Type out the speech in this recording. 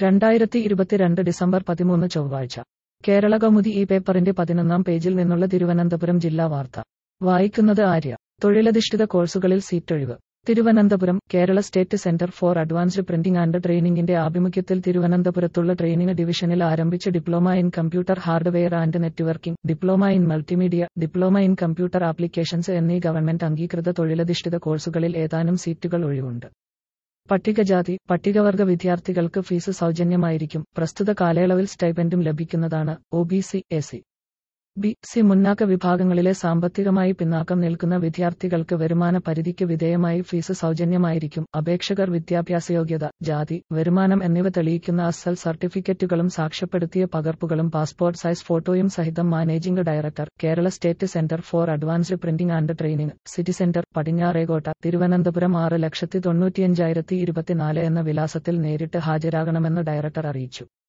രണ്ടായിരത്തി ഇരുപത്തിരണ്ട് ഡിസംബർ പതിമൂന്ന് ചൊവ്വാഴ്ച കേരള കൗമുദി ഈ പേപ്പറിന്റെ പതിനൊന്നാം പേജിൽ നിന്നുള്ള തിരുവനന്തപുരം ജില്ലാ വാർത്ത വായിക്കുന്നത് ആര്യ തൊഴിലധിഷ്ഠിത കോഴ്സുകളിൽ സീറ്റൊഴിവ് Thiruvananthapuram Kerala state centre for advanced printing and ട്രെയിനിംഗിന്റെ ആഭിമുഖ്യത്തിൽ തിരുവനന്തപുരത്തുള്ള ട്രെയിനിംഗ് ഡിവിഷനിൽ ആരംഭിച്ച diploma in computer hardware and networking diploma in multimedia diploma in computer applications എന്നീ ഗവൺമെന്റ് അംഗീകൃത തൊഴിലധിഷ്ഠിത കോഴ്സുകളിൽ ഏതാനും സീറ്റുകൾ ഒഴിവുണ്ട് പട്ടികജാതി പട്ടികവർഗ വിദ്യാർത്ഥികൾക്ക് ഫീസ് സൗജന്യമായിരിക്കും പ്രസ്തുത കാലയളവിൽ സ്റ്റൈപ്പൻഡും ലഭിക്കുന്നതാണ് O B C A C B C മുന്നാക്ക വിഭാഗങ്ങളിലെ സാമ്പത്തികമായി പിന്നാക്കം നിൽക്കുന്ന വിദ്യാർത്ഥികൾക്ക് വരുമാന പരിധിക്ക് വിധേയമായി ഫീസ് സൗജന്യമായിരിക്കും അപേക്ഷകർ വിദ്യാഭ്യാസയോഗ്യത ജാതി വരുമാനം എന്നിവ തെളിയിക്കുന്ന അസൽ സർട്ടിഫിക്കറ്റുകളും സാക്ഷ്യപ്പെടുത്തിയ പകർപ്പുകളും പാസ്പോർട്ട് സൈസ് ഫോട്ടോയും സഹിതം managing director Kerala state centre for advanced printing and training city centre Padinjarekotta Thiruvananthapuram ആറ് ലക്ഷത്തി തൊണ്ണൂറ്റിയഞ്ചായിരത്തി ഇരുപത്തിനാല് എന്ന വിലാസത്തിൽ നേരിട്ട് ഹാജരാകണമെന്ന് ഡയറക്ടർ അറിയിച്ചു